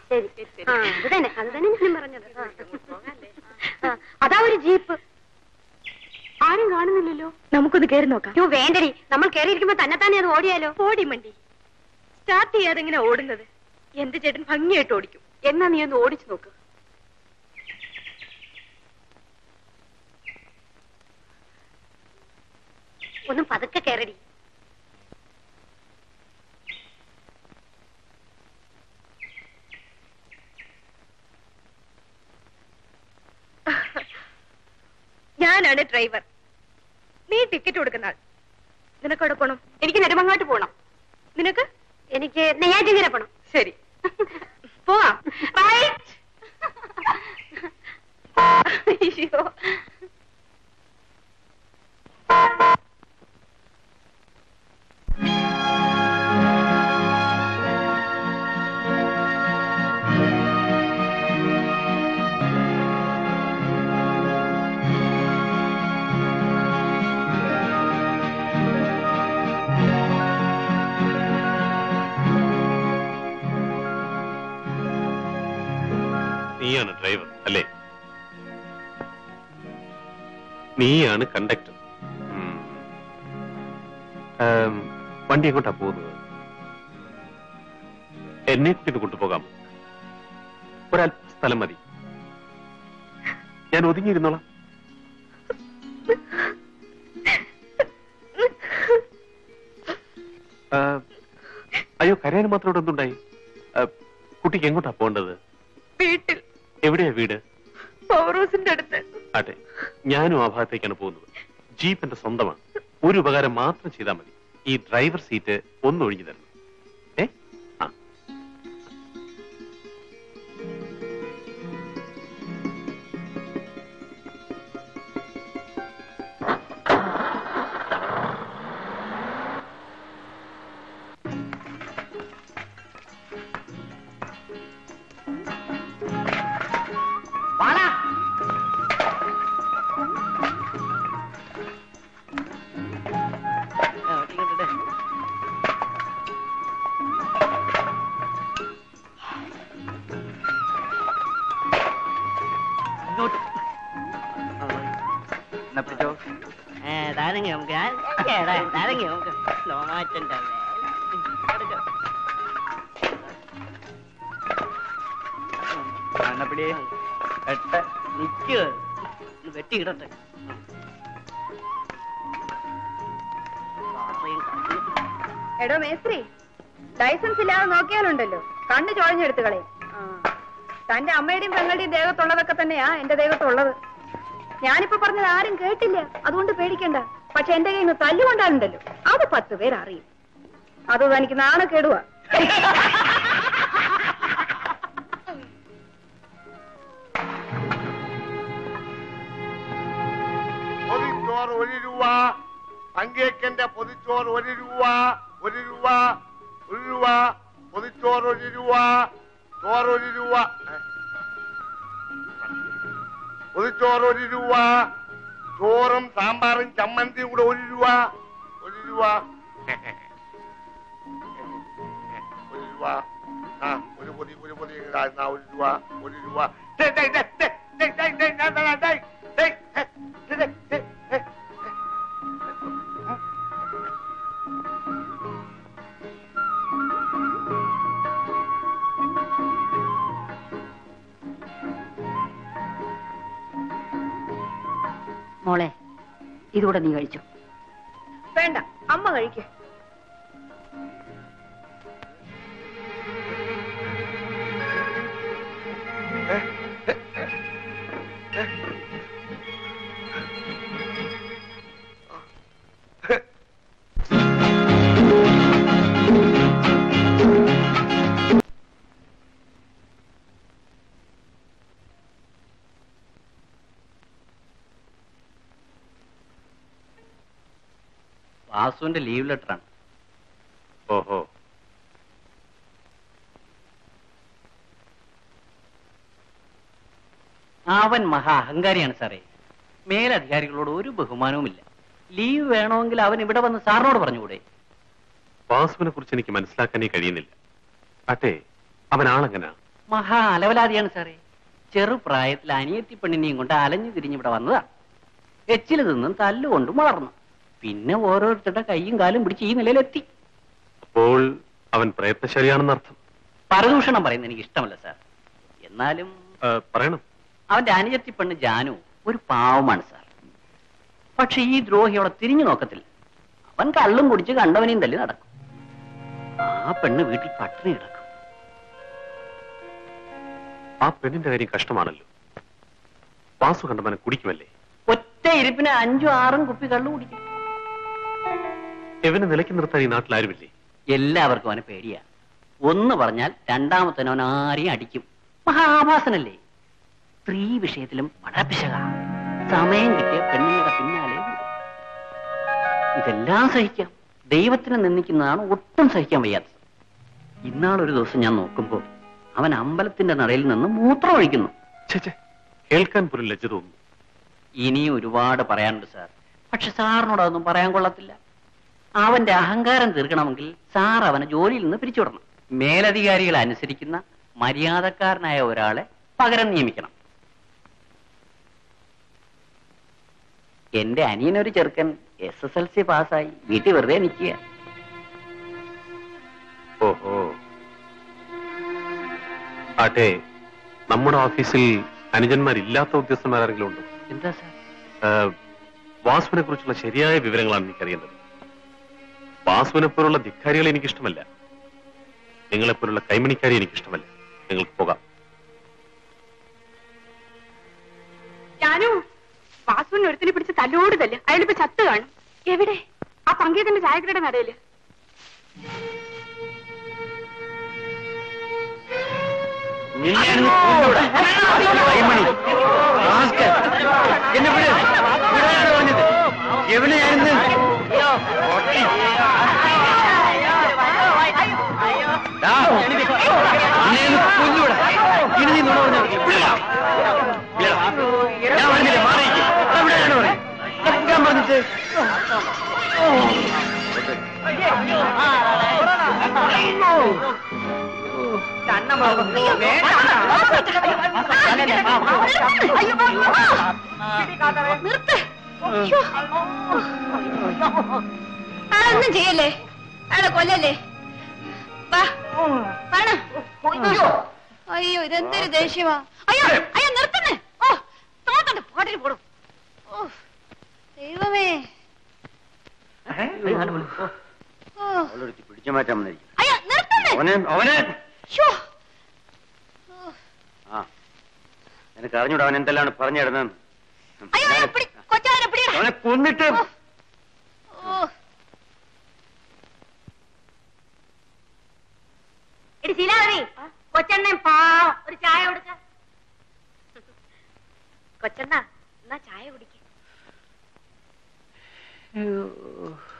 ശരി ആ, അത് തന്നെ അത് തന്നെ ഞാനും പറഞ്ഞത് ആ. ആ, അതാ ഒരു ജീപ്പ് ആരും കാണുന്നില്ലല്ലോ നമുക്കൊന്ന് കയറി നോക്കാം അയ്യോ വേണ്ടടി നമ്മൾ കയറിയിരിക്കുമ്പോ തന്നെ തന്നെ അത് ഓടിയാലോ ഓടി മണ്ടി സ്റ്റാർട്ട് ചെയ്യാതെ എങ്ങനെ ഓടുന്നത് എന്റെ ചേട്ടൻ ഭംഗിയായിട്ട് ഓടിക്കും എന്നാ നീ ഒന്ന് ഓടിച്ചു നോക്ക് ഒന്നും പതുക്കെ കയറടി ഞാനാണ് ഡ്രൈവർ നീ ടിക്കറ്റ് കൊടുക്കുന്ന ആൾ നിനക്കവിടെ പോണം എനിക്ക് നെടുമങ്ങാട്ട് പോണം നിനക്ക് എനിക്ക് നെയ്യാറ്റിങ്കര പോണം ശരി പോവാം Right. അയ്യോ നീയാണ് ഡ്രൈവർ അല്ലേ നീയാണ് കണ്ടക്ടർ ഉം. ആം, വണ്ടി എങ്ങോട്ടാ പോകുന്നത് എന്നെ കൂട്ടിട്ട് കൊണ്ടുപോകാം ഒരല്പ സ്ഥലം മതി ഞാൻ ഒതുങ്ങിയിരുന്നോളാം ആ, അയ്യോ കരയാൻ മാത്രം ഇവിടെ എന്തുണ്ടായി ആ, കുട്ടിക്ക് എങ്ങോട്ടാ പോകേണ്ടത് വീട്ടിൽ എവിടെയാ വീട് പവർ ഹൗസിന്റെ അടുത്ത് അതെ ഞാനും ആ ഭാഗത്തേക്കാണ് പോകുന്നത് ജീപ്പ് എന്റെ സ്വന്തമാണ് ഒരു ഉപകാരം മാത്രം ചെയ്താൽ മതി ഈ ഡ്രൈവർ സീറ്റ് ഒന്ന് ഒഴിഞ്ഞു തരണം ഏ ആ എന്നാ പിടിച്ചോ താരങ്ങി നമുക്ക് താരങ്ങി നമുക്ക് സ്ലോ മാറ്റണ്ട ആ, എന്നാ പിടി എട്ട് നിക്ക് വെട്ടി ഇടട്ടെ എടോ മേസ്ത്രി ലൈസൻസ് ഇല്ലാതെ നോക്കിയാലുണ്ടല്ലോ കണ്ണ് ചുഴഞ്ഞെടുത്ത് കളയും തന്റെ അമ്മയുടെയും പെങ്ങളുടെയും ദേഹത്തുള്ളതൊക്കെ തന്നെയാ എന്റെ ദേഹത്തുള്ളത് ഞാനിപ്പോ പറഞ്ഞത് ആരും കേട്ടില്ല അതുകൊണ്ട് പേടിക്കണ്ട പക്ഷെ എന്റെ കയ്യിൽ നിന്ന് തല്ലുകൊണ്ടാലുണ്ടല്ലോ അത് പത്ത് പേരറിയും അത് തനിക്ക് നാണക്കേടുവാ പൊതിച്ചോറ് ഒരു രൂപ പങ്കേക്കന്റെ പൊതിച്ചോറ് ഒരു രൂപ ഒരു രൂപ ഒരു രൂപ പൊതിച്ചോറ് ഒരു രൂപ ചോറ് ഒരു രൂപ ഏ? പൊതിച്ചോറ് ഒരു രൂപ ചോറും സാമ്പാറും ചമ്മന്തിയും കൂടെ ഒരു രൂപ ഒരു രൂപ ഒരു രൂപ ആ ഒരു പൊതി ഒരു പൊതി ഇതാ, എന്നാ ഒരു രൂപ ഒരു രൂപ ദേ, ദേ, ദേ, ദേ, ദേ, ദേ, ദേ, ദേ, ദേ, ദേ, ദേ, ദേ, ദേ, ദേ, ദേ. മോളെ ഇതുകൂടെ നീ കഴിച്ചു വേണ്ട അമ്മ കഴിക്കേ വാസുവിന്റെ ലീവ് ലെറ്റർ ആണ് ഓഹോ അവൻ മഹാ അഹങ്കാരിയാണ് സാറേ മേലധികാരികളോട് ഒരു ബഹുമാനവുമില്ല ലീവ് വേണമെങ്കിൽ അവൻ ഇവിടെ വന്ന് സാറിനോട് പറഞ്ഞുകൂടെ വാസുവിനെ കുറിച്ച് എനിക്ക് മനസ്സിലാക്കാനേ കഴിയുന്നില്ല അട്ടെ അവൻ ആളെങ്ങനാ മഹാ അലവലാതിയാണ് സാറേ ചെറുപ്രായത്തിൽ അനിയത്തി പെണ്ണിനെയും കൊണ്ട് അലഞ്ഞു തിരിഞ്ഞ് ഇവിടെ വന്നതാ എച്ചിൽ നിന്നും തല്ലുകൊണ്ടും വളർന്നു പിന്നെ ഓരോരുത്തരുടെ കൈയും കാലും പിടിച്ച് ഈ നിലയിലെത്തി അപ്പോൾ അവൻ പ്രയത്നശാലിയാണെന്ന് അർത്ഥം പരദൂഷണം പറയുന്നത് എനിക്ക് ഇഷ്ടമല്ല സാർ എന്നാലും ആ, പറയണം അവന്റെ അനിയത്തി പെണ്ണ് ജാനു ഒരു പാവമാണ് സാർ പക്ഷെ ഈ ദ്രോഹി അവളെ തിരിഞ്ഞു നോക്കത്തില്ല അവൻ കള്ളും കുടിച്ച് കണ്ടവനെയും തല്ലി നടക്കും ആ പെണ്ണ് വീട്ടിൽ പട്ടിണി കിടക്കും ആ പെണ്ണിന്റെ കാര്യം കഷ്ടമാണല്ലോ വാസു കണ്ടവനെ കുടിക്കുമല്ലേ ഒറ്റ ഇരിപ്പിന് അഞ്ചും ആറും കുപ്പി കള്ളു കുടിക്കും ഇവനെ നിലയ്ക്ക് നിർത്താൻ ഈ നാട്ടിൽ ആരുമില്ലേ എല്ലാവർക്കും അവനെ പേടിയാ ഒന്ന് പറഞ്ഞാൽ രണ്ടാമത്തവൻ അവൻ ആരെയും അടിക്കും മഹാഭാസനല്ലേ സ്ത്രീ വിഷയത്തിലും വളരെ പിശക സമയം കിട്ടിയ പെണ്ണുങ്ങളുടെ പിന്നാലെ ഓടും. ഇതെല്ലാം സഹിക്കാം ദൈവത്തിനെ നിന്ദിക്കുന്നതാണ് ഒട്ടും സഹിക്കാൻ വയ്യാത്തത് ഇന്നാളൊരു ദിവസം ഞാൻ നോക്കുമ്പോൾ അവൻ അമ്പലത്തിന്റെ നടയിൽ നിന്ന് മൂത്രം ഒഴിക്കുന്നു ഛെ, ഛെ, കേൾക്കാൻ പോലും ലജ്ജ തോന്നുന്നു ഇനിയും ഒരുപാട് പറയാനുണ്ട് സാർ പക്ഷെ സാറിനോട് അതൊന്നും പറയാൻ കൊള്ളത്തില്ല അവന്റെ അഹങ്കാരം തീർക്കണമെങ്കിൽ സാർ അവനെ ജോലിയിൽ നിന്ന് പിരിച്ചുവിടണം മേലധികാരികളെ അനുസരിക്കുന്ന മര്യാദക്കാരനായ ഒരാളെ പകരം നിയമിക്കണം എന്റെ അനിയനൊരു ചെറുക്കൻ എസ് എസ് എൽ സി പാസ്സായി വീട്ടിൽ വെറുതെ നിൽക്കുക ഓഹോ ആട്ടെ നമ്മുടെ ഓഫീസിൽ അനുജന്മാരില്ലാത്ത ഉദ്യോഗസ്ഥന്മാരെങ്കിലും ഉണ്ടോ എന്താ സാർ ആ, വാസുവിനെ കുറിച്ചുള്ള ശരിയായ വിവരങ്ങളാണ് എനിക്കറിയേണ്ടത് വാസുവിനെ പോലുള്ള ധിക്കാരികളെ എനിക്കിഷ്ടമല്ല നിങ്ങളെപ്പോലുള്ള കൈമണിക്കാരി എനിക്കിഷ്ടമല്ല നിങ്ങൾക്ക് പോകാം ജാനു വാസുവിനെ ഒരുത്തിനെ പിടിച്ച് തല്ലോട് തല്ല് അയാളിപ്പോ ചത്ത് കാണും എവിടെ ആ പങ്കേതിന്റെ ചായക്കടയുടെ നടയില് എന്നെ വിട് വിടാനാണ് പറഞ്ഞത് എവിടെയായിരുന്നു ദാ, നിന്നെ ഒന്ന് കൊല്ലൂടാ. ഇനി നീ നുണ പറഞ്ഞാ വിളിടാ. വിളിടാ. ഞാൻ പറഞ്ഞില്ലേ മാറിയിരിക്ക്. എവിടെയാണ് പറഞ്ഞത്? നിൽക്കാൻ പറഞ്ഞിട്ട് നിർത്ത് അയ്യോ. അയാളൊന്നും ചെയ്യല്ലേ അയാളെ കൊല്ലല്ലേ വാ വേണം അയ്യോ അയ്യോ ഇതെന്തൊരു ദേഷ്യമാ അയ്യോ അയ്യോ നിർത്തുന്നേ ഓ തോട്ടണ്ട് പാട്ടിന് പോടും ഓ ദൈവമേ ഓ പിടിച്ചു മാറ്റാൻ വന്നിരിക്കും അയ്യോ നിർത്തുന്നേ അവനെ അവനെ ശ്ശോ. ആ നിനക്ക് അറിഞ്ഞൂടാ അവൻ എന്തെല്ലാം പറഞ്ഞു തരുന്നത് അയ്യോ അയ്യോ പിടി കൊച്ചാനെ പിടിയടാ അവനെ കൊന്നിട്ട് ഓ എടി ശീലാവതി കൊച്ചണ്ണൻ പാവം ഒരു ചായ കൊടുക്ക കൊച്ചണ്ണ എന്നാ ചായ കുടിക്ക അയ്യോ